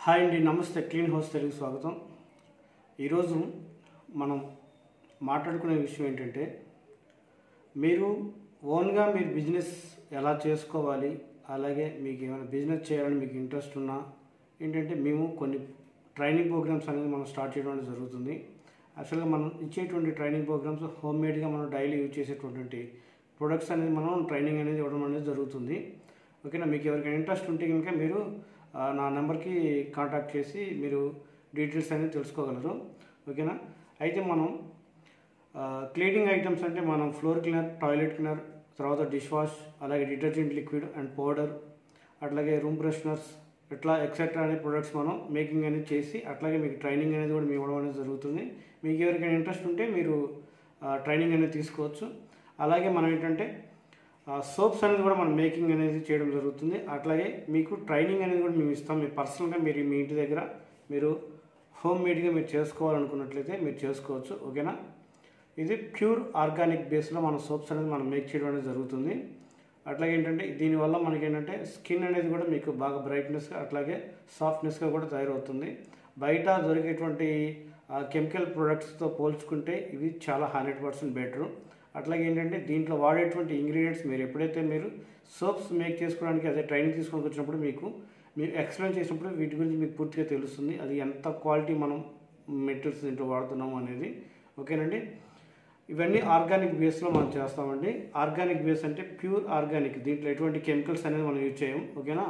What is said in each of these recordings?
hi అండి నమస్తే clean house Telugu స్వాగతం ఈరోజు మనం మాట్లాడుకునే విషయం ఏంటంటే మీరు ఓన్గా మీరు బిజినెస్ ఎలా చేసుకోవాలి అలాగే మీకు ఏమైనా బిజినెస్ చేయాలని మీకు ఇంట్రెస్ట్ ఉన్నా ఏంటంటే మేము కొన్ని ట్రైనింగ్ ప్రోగ్రామ్స్ అనేది మనం స్టార్ట్ చేయడం అనేది జరుగుతుంది యాక్చువల్గా మనం ఇచ్చేటువంటి ట్రైనింగ్ ప్రోగ్రామ్స్ హోమ్ మేడ్గా మనం డైలీ యూజ్ చేసేటువంటి ప్రొడక్ట్స్ అనేది మనం ట్రైనింగ్ అనేది ఇవ్వడం అనేది జరుగుతుంది ఓకేనా మీకు ఎవరికైనా ఇంట్రెస్ట్ ఉంటే కనుక మీరు ఆ, నా నెంబర్కి కాంటాక్ట్ చేసి మీరు డీటెయిల్స్ అనేది తెలుసుకోగలరు ఓకేనా అయితే మనం క్లీనింగ్ ఐటమ్స్ అంటే మనం ఫ్లోర్ క్లీనర్ టాయిలెట్ క్లీనర్ తర్వాత డిష్ వాష్ అలాగే డిటర్జెంట్ లిక్విడ్ అండ్ పౌడర్ అట్లాగే రూమ్ ఫ్రెషనర్స్ ఇట్లా ఎక్సెట్రా అనే ప్రొడక్ట్స్ మనం మేకింగ్ అనేది చేసి అట్లాగే మీకు ట్రైనింగ్ అనేది కూడా మేము ఇవ్వడం అనేది జరుగుతుంది మీకు ఎవరికైనా ఇంట్రెస్ట్ ఉంటే మీరు ట్రైనింగ్ అనేది తీసుకోవచ్చు అలాగే మనం ఏంటంటే సోప్స్ అనేది కూడా మనం మేకింగ్ అనేది చేయడం జరుగుతుంది అట్లాగే మీకు ట్రైనింగ్ అనేది కూడా మేము ఇస్తాం మీ పర్సనల్గా మీరు మీ ఇంటి దగ్గర మీరు హోమ్ మేడ్గా మీరు చేసుకోవాలనుకున్నట్లయితే మీరు చేసుకోవచ్చు ఓకేనా ఇది ప్యూర్ ఆర్గానిక్ బేస్లో మన సోప్స్ అనేది మనం మేక్ చేయడం అనేది జరుగుతుంది అట్లాగే ఏంటంటే దీనివల్ల మనకి ఏంటంటే స్కిన్ అనేది కూడా మీకు బాగా బ్రైట్నెస్గా అట్లాగే సాఫ్ట్నెస్గా కూడా తయారవుతుంది బయట దొరికేటువంటి కెమికల్ ప్రొడక్ట్స్తో పోల్చుకుంటే ఇవి చాలా హండ్రెడ్ పర్సెంట్ బెటర్ అట్లాగే ఏంటంటే దీంట్లో వాడేటువంటి ఇంగ్రీడియంట్స్ మీరు ఎప్పుడైతే మీరు సోప్స్ మేక్ చేసుకోవడానికి అదే ట్రైనింగ్ తీసుకొని వచ్చినప్పుడు మీకు మీరు ఎక్స్ప్లెయిన్ చేసినప్పుడు వీటి గురించి మీకు పూర్తిగా తెలుస్తుంది అది ఎంత క్వాలిటీ మనం మెటీరియల్స్ దీంట్లో వాడుతున్నాము అనేది ఓకేనండి ఇవన్నీ ఆర్గానిక్ బేస్లో మనం చేస్తామండి ఆర్గానిక్ బేస్ అంటే ప్యూర్ ఆర్గానిక్ దీంట్లో ఎటువంటి కెమికల్స్ అనేది మనం యూజ్ చేయం ఓకేనా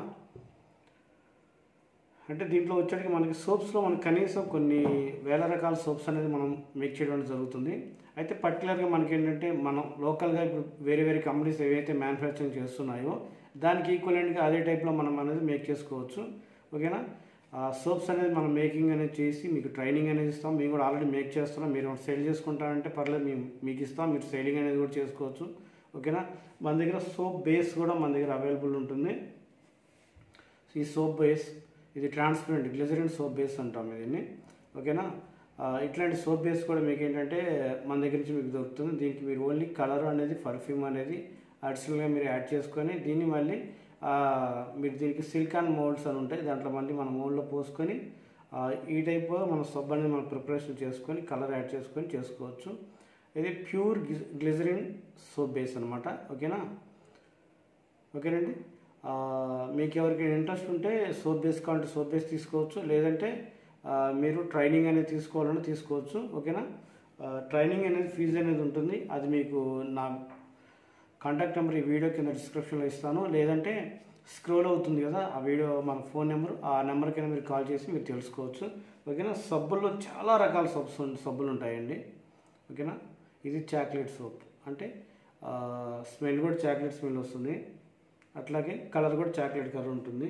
అంటే దీంట్లో వచ్చేటికి మనకి సోప్స్లో మనకి కనీసం కొన్ని వేల రకాల సోప్స్ అనేది మనం మేక్ చేయడం అనేది జరుగుతుంది అయితే పర్టికులర్గా మనకి ఏంటంటే మనం లోకల్గా ఇప్పుడు వేరే వేరే కంపెనీస్ ఏవైతే మ్యానుఫ్యాక్చరింగ్ చేస్తున్నాయో దానికి ఈక్వలెంట్గా అదే టైప్లో మనం అనేది మేక్ చేసుకోవచ్చు ఓకేనా సోప్స్ అనేది మనం మేకింగ్ అనేది చేసి మీకు ట్రైనింగ్ అనేది ఇస్తాం మేము కూడా ఆల్రెడీ మేక్ చేస్తున్నాం మీరు సేల్ చేసుకుంటారంటే పర్లేదు మేము మీకు ఇస్తాం మీరు సేలింగ్ అనేది కూడా చేసుకోవచ్చు ఓకేనా మన దగ్గర సోప్ బేస్ కూడా మన దగ్గర అవైలబుల్ ఉంటుంది ఈ సోప్ బేస్ ఇది ట్రాన్స్పరెంట్ గ్లిజరిన్ సోప్ బేస్ అంటాం దీన్ని ఓకేనా ఆ, ఇట్లాంటి సోప్ బేస్ కూడా మీకు ఏంటంటే మన దగ్గర నుంచి మీకు దొరుకుతుంది దీనికి మీరు ఓన్లీ కలర్ అనేది పర్ఫ్యూమ్ అనేది అడిషనల్గా మీరు యాడ్ చేసుకొని దీన్ని మళ్ళీ ఆ, మీరు దీనికి సిలికాన్ మోల్డ్స్ అని ఉంటాయి దాంట్లో మళ్ళీ మన మోల్డ్లో పోసుకొని ఆ, ఈ టైప్ మన సబ్బు అనేది మనం ప్రిపరేషన్ చేసుకొని కలర్ యాడ్ చేసుకొని చేసుకోవచ్చు ఇది ప్యూర్ గ్లిజరిన్ సోప్ బేస్ అనమాట ఓకేనా ఓకేనండి ఆ, మీకు ఎవరికైనా ఇంట్రెస్ట్ ఉంటే సోప్ బేస్ కావాలంటే సోప్ బేస్ తీసుకోవచ్చు లేదంటే ఆ, మీరు ట్రైనింగ్ అనేది తీసుకోవాలని తీసుకోవచ్చు ఓకేనా ఆ, ట్రైనింగ్ అనేది ఫీజు అనేది ఉంటుంది అది మీకు నా కాంటాక్ట్ నెంబర్ ఈ వీడియో కింద డిస్క్రిప్షన్లో ఇస్తాను లేదంటే స్క్రోల్ అవుతుంది కదా ఆ వీడియో మన ఫోన్ నెంబర్ ఆ నెంబర్ కింద మీరు కాల్ చేసి మీరు తెలుసుకోవచ్చు ఓకేనా సబ్బుల్లో చాలా రకాల సబ్బుస్ ఉం- సబ్బులు ఉంటాయండి ఓకేనా ఇది చాక్లెట్ సోప్ అంటే స్మెల్ కూడా చాక్లెట్ స్మెల్ వస్తుంది అట్లాగే కలర్ కూడా చాక్లెట్ కలర్ ఉంటుంది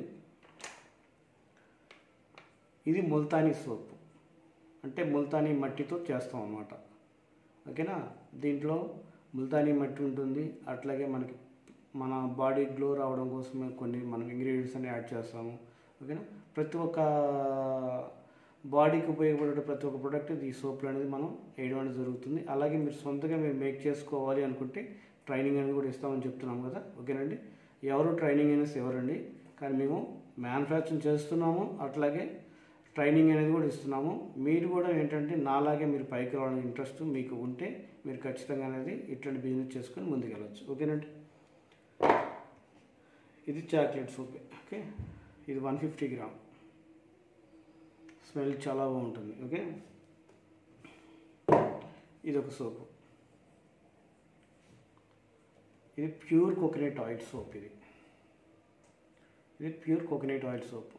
ఇది ముల్తానీ సోప్ అంటే ముల్తానీ మట్టితో చేస్తాం అన్నమాట ఓకేనా దీంట్లో ముల్తానీ మట్టి ఉంటుంది అట్లాగే మనకి మన బాడీ గ్లో రావడం కోసం కొన్ని మనం ఇంగ్రీడియంట్స్ అన్ని యాడ్ చేస్తాము ఓకేనా ప్రతి ఒక్క బాడీకి ఉపయోగపడే ప్రతి ఒక్క ప్రోడక్ట్ ఈ సోప్లు అనేది మనం వేయడం అనేది జరుగుతుంది అలాగే మీరు సొంతంగా మీరు మేక్ చేసుకోవాలి అనుకుంటే ట్రైనింగ్ అనేది కూడా ఇస్తామని చెప్తున్నాం కదా ఓకేనండి ఎవరు ట్రైనింగ్ అనేది ఎవరండి కానీ మేము మ్యానుఫ్యాక్చరింగ్ చేస్తున్నాము అట్లాగే ట్రైనింగ్ అనేది కూడా ఇస్తున్నాము మీరు కూడా ఏంటంటే నాలాగే మీరు పైకి రావడానికి ఇంట్రెస్ట్ మీకు ఉంటే మీరు ఖచ్చితంగా అనేది ఇట్లాంటి బిజినెస్ చేసుకొని ముందుకెళ్ళచ్చు ఓకేనండి ఇది చాక్లెట్ సోప్ ఓకే ఇది వన్ ఫిఫ్టీ గ్రామ్ స్మెల్ చాలా బాగుంటుంది ఓకే ఇది ఒక సోపు ఇది ప్యూర్ కోకోనట్ ఆయిల్ సోప్ ఇది ఇది ప్యూర్ కోకోనట్ ఆయిల్ సోప్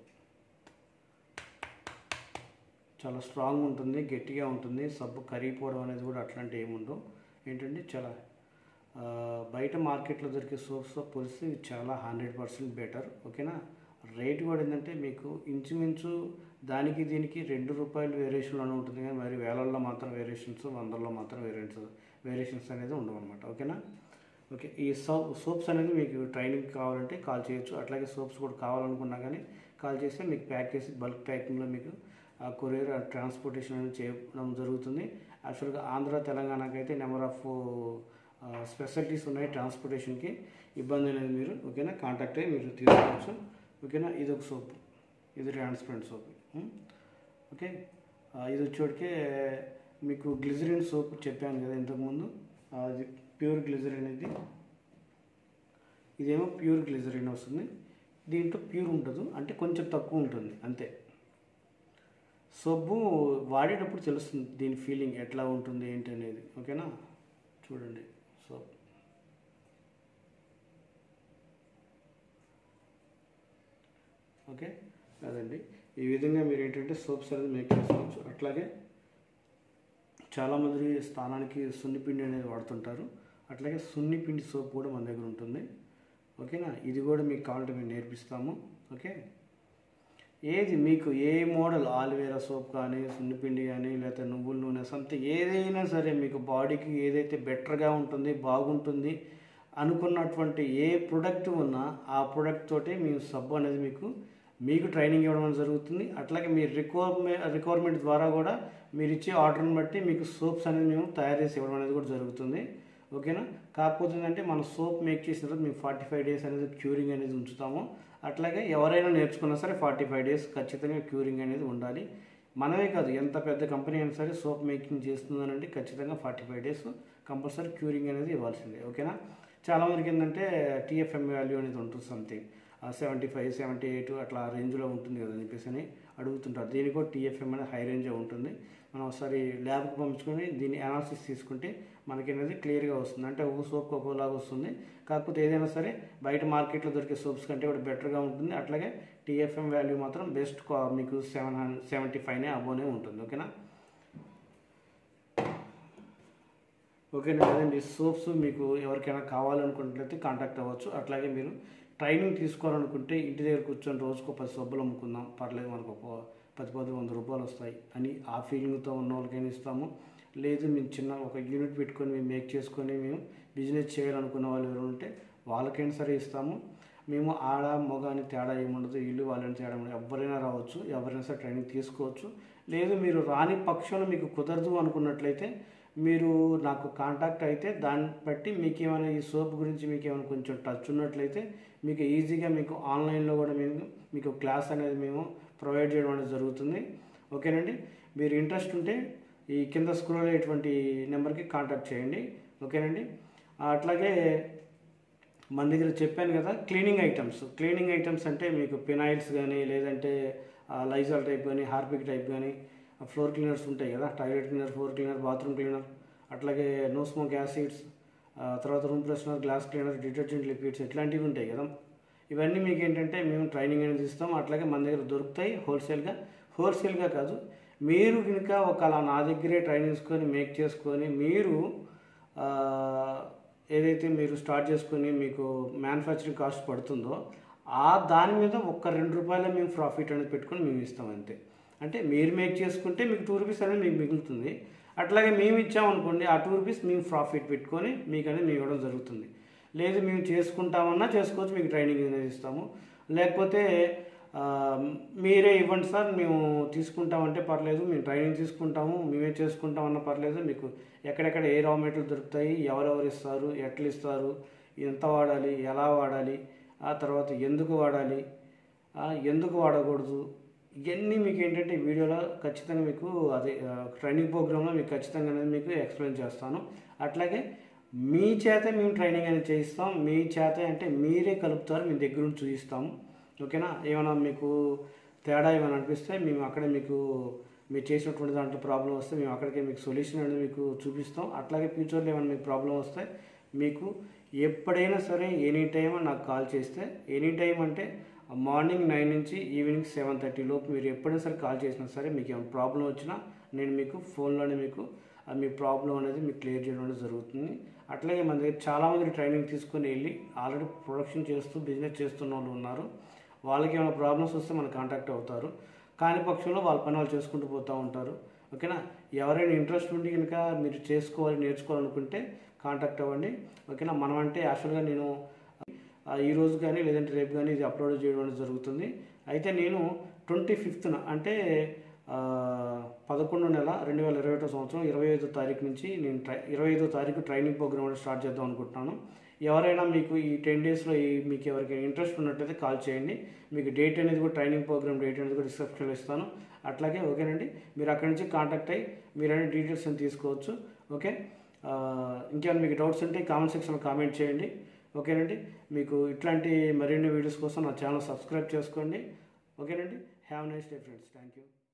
చాలా స్ట్రాంగ్ ఉంటుంది గట్టిగా ఉంటుంది సబ్బు కరిగిపోవడం అనేది కూడా అట్లాంటి ఏముండవు ఏంటంటే చాలా ఆ, బయట మార్కెట్లో దొరికే సోప్స్తో పోలిస్తే ఇది చాలా హండ్రెడ్ పర్సెంట్ బెటర్ ఓకేనా రేట్ కూడా ఏంటంటే మీకు ఇంచుమించు దానికి దీనికి రెండు రూపాయలు వేరియేషన్లోనే ఉంటుంది కానీ మరి వేలల్లో మాత్రం వేరియేషన్స్ వందల్లో మాత్రం వేరియేషన్స్ వేరియేషన్స్ అనేది ఉండవు అనమాట ఓకేనా ఓకే ఈ సోప్ సోప్స్ అనేది మీకు ట్రైనింగ్ కావాలంటే కాల్ చేయొచ్చు అట్లాగే సోప్స్ కూడా కావాలనుకున్నా కానీ కాల్ చేస్తే మీకు ప్యాక్ చేసి బల్క్ ప్యాకింగ్లో మీకు ఆ కొరియర్ ట్రాన్స్పోర్టేషన్ అనేది చేయడం జరుగుతుంది యాక్చువల్గా ఆంధ్ర తెలంగాణకి అయితే నెంబర్ ఆఫ్ స్పెషాలిటీస్ ఉన్నాయి ట్రాన్స్పోర్టేషన్కి ఇబ్బంది అనేది మీరు ఓకేనా కాంటాక్ట్ అయ్యి మీరు తీసుకోవచ్చు ఓకేనా ఇది ఒక సోప్ ఇది ట్రాన్స్పరెంట్ సోప్ ఓకే ఆ, ఇది వచ్చేటికే మీకు గ్లిజరిన్ సోప్ చెప్పాను కదా ఇంతకుముందు అది ప్యూర్ గ్లిజరిన్ ఇది ఇదేమో ప్యూర్ గ్లిజరిన్ వస్తుంది దీంట్లో ప్యూర్ ఉండదు అంటే కొంచెం తక్కువ ఉంటుంది అంతే సబ్బు వాడేటప్పుడు తెలుస్తుంది దీని ఫీలింగ్ ఎట్లా ఉంటుంది ఏంటి అనేది ఓకేనా చూడండి సోప్ ఓకే అదండి ఈ విధంగా మీరు ఏంటంటే సోప్స్ అనేది మేక్ చేసుకోవచ్చు అట్లాగే చాలామంది స్నానానికి సున్నిపిండి అనేది వాడుతుంటారు అట్లాగే సున్నిపిండి సోప్ కూడా మన దగ్గర ఉంటుంది ఓకేనా ఇది కూడా మీకు కావాలంటే మేము నేర్పిస్తాము ఓకే ఏది మీకు ఏ మోడల్ ఆలివేరా సోప్ కానీ సున్నిపిండి కానీ లేకపోతే నువ్వుల నూనె సంథింగ్ ఏదైనా సరే మీకు బాడీకి ఏదైతే బెటర్గా ఉంటుంది బాగుంటుంది అనుకున్నటువంటి ఏ ప్రోడక్ట్ ఉన్నా ఆ ప్రోడక్ట్ తోటి మేము సబ్బు అనేది మీకు మీకు ట్రైనింగ్ ఇవ్వడం అనేది జరుగుతుంది అట్లాగే మీ రిక్వైర్మెంట్ రిక్వైర్మెంట్ ద్వారా కూడా మీరు ఇచ్చే ఆర్డర్ని బట్టి మీకు సోప్స్ అనేది మేము తయారు చేసి ఇవ్వడం అనేది కూడా జరుగుతుంది ఓకేనా కాకపోతే ఏంటంటే మన సోప్ మేక్ చేసిన తర్వాత మేము ఫార్టీ ఫైవ్ డేస్ అనేది క్యూరింగ్ అనేది ఉంచుతాము అట్లాగే ఎవరైనా నేర్చుకున్నా సరే ఫార్టీ ఫైవ్ డేస్ ఖచ్చితంగా క్యూరింగ్ అనేది ఉండాలి మనమే కాదు ఎంత పెద్ద కంపెనీ అయినా సరే సోప్ మేకింగ్ చేస్తుందనంటే ఖచ్చితంగా forty five days compulsory curing అనేది ఇవ్వాల్సిందే ఓకేనా చాలామందికి ఏంటంటే టీఎఫ్ఎం వాల్యూ అనేది ఉంటుంది something seventy five seventy eight అట్లా రేంజ్లో ఉంటుంది కదా అని చెప్పేసి అని అడుగుతుంటారు దీనికి కూడా టీఎఫ్ఎం అనేది హై రేంజ్ ఉంటుంది మనం ఒకసారి ల్యాబ్కి పంపించుకొని దీన్ని అనాలిసిస్ తీసుకుంటే మనకి అనేది క్లియర్గా వస్తుంది అంటే ఒక సోప్ ఒక్కోలాగా వస్తుంది కాకపోతే ఏదైనా సరే బయట మార్కెట్లో దొరికే సోప్స్ కంటే కూడా బెటర్గా ఉంటుంది అట్లాగే టీఎఫ్ఎం వాల్యూ మాత్రం బెస్ట్ మీకు సెవెన్ హండ్రెడ్ సెవెంటీ ఫైవ్నే అబోనే ఉంటుంది ఓకేనా ఓకేనా అదండి సోప్స్ మీకు ఎవరికైనా కావాలనుకున్నట్లయితే కాంటాక్ట్ అవ్వచ్చు అట్లాగే మీరు ట్రైనింగ్ తీసుకోవాలనుకుంటే ఇంటి దగ్గర కూర్చొని రోజుకు పది సబ్బులు అమ్ముకుందాం పర్లేదు మనకు ఒక పది పది వంద రూపాయలు వస్తాయి అని ఆ ఫీలింగ్తో ఉన్న వాళ్ళకైనా ఇస్తాము లేదు మేము చిన్న ఒక యూనిట్ పెట్టుకొని మేము మేక్ చేసుకొని మేము బిజినెస్ చేయాలనుకున్న వాళ్ళు ఎవరు ఉంటే వాళ్ళకైనా సరే ఇస్తాము మేము ఆడ మగ అని తేడా ఏముండదు ఇల్లు వాళ్ళని తేడా ఉండదు ఎవరైనా రావచ్చు ఎవరైనా సరే ట్రైనింగ్ తీసుకోవచ్చు లేదు మీరు రాని పక్షంలో మీకు కుదరదు అనుకున్నట్లయితే మీరు నాకు కాంటాక్ట్ అయితే దాన్ని బట్టి మీకు ఏమైనా ఈ సోప్ గురించి మీకు ఏమైనా కొంచెం టచ్ ఉన్నట్లయితే మీకు ఈజీగా మీకు ఆన్లైన్లో కూడా మేము మీకు క్లాస్ అనేది మేము ప్రొవైడ్ చేయడం అనేది జరుగుతుంది ఓకేనండి మీరు ఇంట్రెస్ట్ ఉంటే ఈ కింద స్క్రోల్ అయ్యేటువంటి నెంబర్కి కాంటాక్ట్ చేయండి ఓకేనండి అట్లాగే మన దగ్గర చెప్పాను కదా క్లీనింగ్ ఐటమ్స్ క్లీనింగ్ ఐటమ్స్ అంటే మీకు పినాయిల్స్ కానీ లేదంటే లైజాల్ టైప్ కానీ హార్పిక్ టైప్ కానీ ఫ్లోర్ క్లీనర్స్ ఉంటాయి కదా toilet cleaner floor cleaner bathroom cleaner అట్లాగే నో స్మోక్ యాసిడ్స్ తర్వాత room freshener glass cleaner detergent liquids ఇట్లాంటివి ఉంటాయి కదా ఇవన్నీ మీకు ఏంటంటే మేము ట్రైనింగ్ అనేది ఇస్తాం అట్లాగే మన దగ్గర దొరుకుతాయి హోల్సేల్గా హోల్సేల్గా కాదు మీరు కనుక ఒకలా నా దగ్గరే ట్రైనింగ్ తీసుకొని మేక్ చేసుకొని మీరు ఆ, ఏదైతే మీరు స్టార్ట్ చేసుకొని మీకు మ్యానుఫ్యాక్చరింగ్ కాస్ట్ పడుతుందో ఆ దాని మీద ఒక్క రెండు రూపాయలే మేము ప్రాఫిట్ అనేది పెట్టుకొని మేము ఇస్తాం అంతే అంటే మీరు మేక్ చేసుకుంటే మీకు టూ రూపీస్ అనేది మీకు మిగులుతుంది అట్లాగే మేము ఇచ్చామనుకోండి ఆ టూ రూపీస్ మేము ప్రాఫిట్ పెట్టుకొని మీకు అనేది మేము ఇవ్వడం జరుగుతుంది లేదు మేము చేసుకుంటామన్నా చేసుకోవచ్చు మీకు ట్రైనింగ్ అనేది ఇస్తాము లేకపోతే ఆ, మీరే ఇవ్వండి సార్ మేము తీసుకుంటామంటే పర్లేదు మేము ట్రైనింగ్ తీసుకుంటాము మేమే చేసుకుంటామన్నా పర్లేదు మీకు ఎక్కడెక్కడ ఏ రా మెటీరియల్ దొరుకుతాయి ఎవరెవరు ఇస్తారు ఎట్లా ఇస్తారు ఎంత వాడాలి ఎలా వాడాలి ఆ తర్వాత ఎందుకు వాడాలి ఆ, ఎందుకు వాడకూడదు ఇవన్నీ మీకు ఏంటంటే ఈ వీడియోలో ఖచ్చితంగా మీకు అదే ఆ, ట్రైనింగ్ ప్రోగ్రాంలో మీకు ఖచ్చితంగా అనేది మీకు ఎక్స్ప్లెయిన్ చేస్తాను అట్లాగే మీ చేత మేము ట్రైనింగ్ అనేది చేయిస్తాం మీ చేత అంటే మీరే కలుపుతారు మీ దగ్గర నుంచి చూపిస్తాము ఓకేనా ఏమైనా మీకు తేడా ఏమైనా అనిపిస్తే మేము అక్కడే మీకు మీరు చేసినటువంటి దాంట్లో ప్రాబ్లం వస్తే మేము అక్కడికే మీకు సొల్యూషన్ అనేది మీకు చూపిస్తాం అట్లాగే ఫ్యూచర్లో ఏమైనా మీకు ప్రాబ్లం వస్తే మీకు ఎప్పుడైనా సరే ఎనీ టైం నాకు కాల్ చేస్తే ఎనీ టైం అంటే మార్నింగ్ నైన్ నుంచి ఈవినింగ్ సెవెన్ థర్టీ లోపు మీరు ఎప్పుడైనా సరే కాల్ చేసినా సరే మీకు ఏమైనా ప్రాబ్లం వచ్చినా నేను మీకు ఫోన్లోనే మీకు ఆ మీ ప్రాబ్లం అనేది మీకు క్లియర్ చేయడం అనేది జరుగుతుంది అట్లాగే మన దగ్గర చాలామంది ట్రైనింగ్ తీసుకొని వెళ్ళి ఆల్రెడీ ప్రొడక్షన్ చేస్తూ బిజినెస్ చేస్తున్న వాళ్ళు ఉన్నారు వాళ్ళకి ఏమైనా ప్రాబ్లమ్స్ వస్తే మన కాంటాక్ట్ అవుతారు కాని పక్షంలో వాళ్ళ పని వాళ్ళు చేసుకుంటూ పోతూ ఉంటారు ఓకేనా ఎవరైనా ఇంట్రెస్ట్ ఉండి కనుక మీరు చేసుకోవాలి నేర్చుకోవాలనుకుంటే కాంటాక్ట్ అవ్వండి ఓకేనా మనం అంటే యాక్చువల్గా నేను ఆ, ఈ రోజు కానీ లేదంటే రేపు కానీ ఇది అప్లోడ్ చేయడం అనేది జరుగుతుంది అయితే నేను ట్వంటీ ఫిఫ్త్న అంటే ఆ, పదకొండు నెల రెండు వేల ఇరవై ఒకటో సంవత్సరం ఇరవై ఐదో తారీఖు నుంచి నేను ట్రై ఇరవై ఐదో తారీఖు ట్రైనింగ్ ప్రోగ్రామ్ అనేది స్టార్ట్ చేద్దాం అనుకుంటున్నాను ఎవరైనా మీకు ఈ టెన్ డేస్లో ఈ మీకు ఎవరికైనా ఇంట్రెస్ట్ ఉన్నట్టయితే కాల్ చేయండి మీకు డేట్ అనేది కూడా ట్రైనింగ్ ప్రోగ్రామ్ డేట్ అనేది కూడా డిస్క్రిప్షన్లో ఇస్తాను అట్లాగే ఓకేనండి మీరు అక్కడి నుంచి కాంటాక్ట్ అయ్యి మీరు అనే డీటెయిల్స్ అని తీసుకోవచ్చు ఓకే ఆ, ఇంకేమైనా మీకు డౌట్స్ ఉంటే కామెంట్ సెక్షన్లో కామెంట్ చేయండి ఓకేనండి మీకు ఇట్లాంటి మరిన్ని వీడియోస్ కోసం నా ఛానల్ సబ్స్క్రైబ్ చేసుకోండి ఓకేనండి have nice day friends thank you